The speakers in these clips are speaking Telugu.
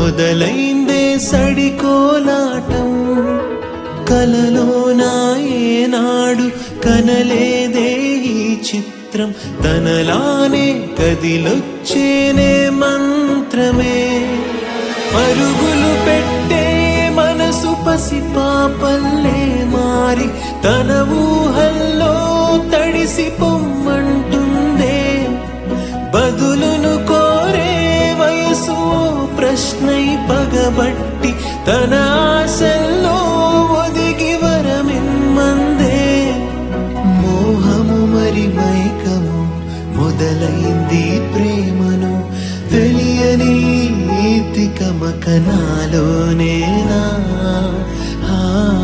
మొదలైందే సడికోలాటం కలలోన ఏనాడు కనలేదే ఈ చిత్రం తనలానే కదిలొచ్చేనే మంత్రమే పరుగులు పెట్టే మనసు పసిపాపల్లే మారి తన ఊహల్లో తడిసి పొమ్మంటుందే బదులును కోరే వయసు ప్రశ్నై పగబట్టి తన ఆశల్లో ఒదిగి వరమిమ్మందే మోహము మరి మైకము మొదలైంది ప్రేమను తెలియని నీతి కమకనాలోనేనా ఆ.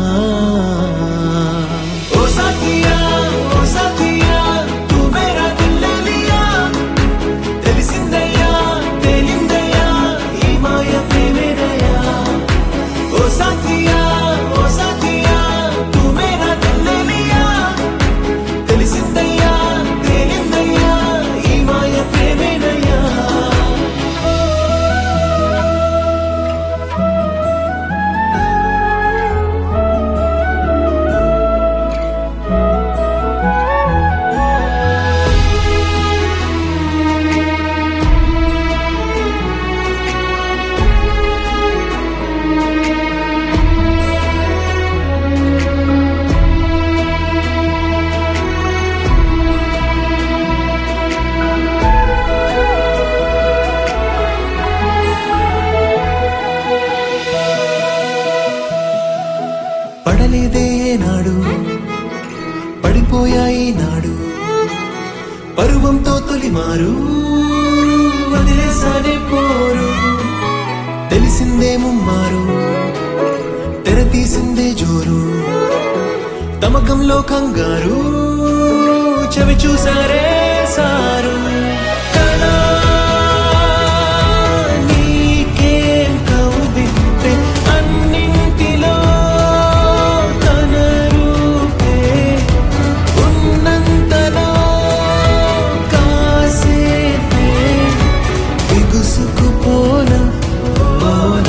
ఓ సాథియా, ఓ సాథియా, తూ మేరా దిల్ లే లియా. తెలిసిందయ్యా తేలిందయ్యా ఈ మాయ ప్రేమేనయ్యా ఓ సాథియా ఓ సాథియా తూ మేరా దిల్ లే లియా తెలిసిందయ్యా తేలిందయ్యా ఈ మాయ ప్రేమేనయ్యా పడలేదే నాడు పడిపోయాయి నాడు పరువంతో తొలిమారు వదిలేసానే పోరు తెలిసిందే ముమ్మారు తెర తీసిందే జోరు తమకంలో కంగారు చవి చూసారే సారు కళా నీకేం కౌగిట్టే అన్నింటిలో తన రూపే ఉన్నంతలో కాసేపే బిగుసుకుపోన పోన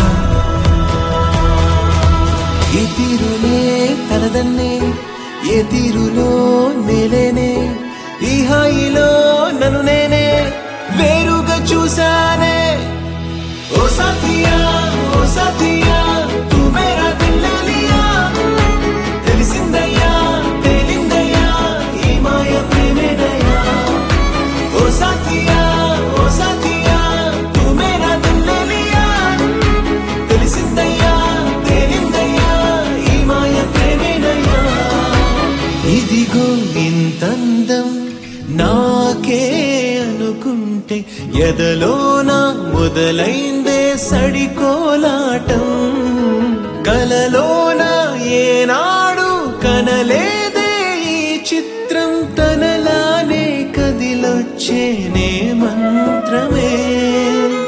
ఈ తీరులే తలదన్నే ఏ తీరులో నేలేనే ఈ హాయిలో నన్ను నేనే వేరుగా చూసానే ఓ సాథియా ఓ సాథియా తూ మేరా దిల్ లే లియా తెలిసిందయ్యా తేలిందయ్యా ఈ మాయ ప్రేమేనయ్యా ఓ సాథియా ఓ సాథియా తూ మేరా దిల్ లే లియా తెలిసిందయ్యా తేలిందయ్యా ఈ మాయ ప్రేమేనయ్యా ఇదిగో ఇంతందం నాకే అనుకుంటే ఎదలోన మొదలైందే సడికోలాటం కలలోన ఏనాడు కనలేదే ఈ చిత్రం తనలానే కదిలొచ్చేనే మంత్రమే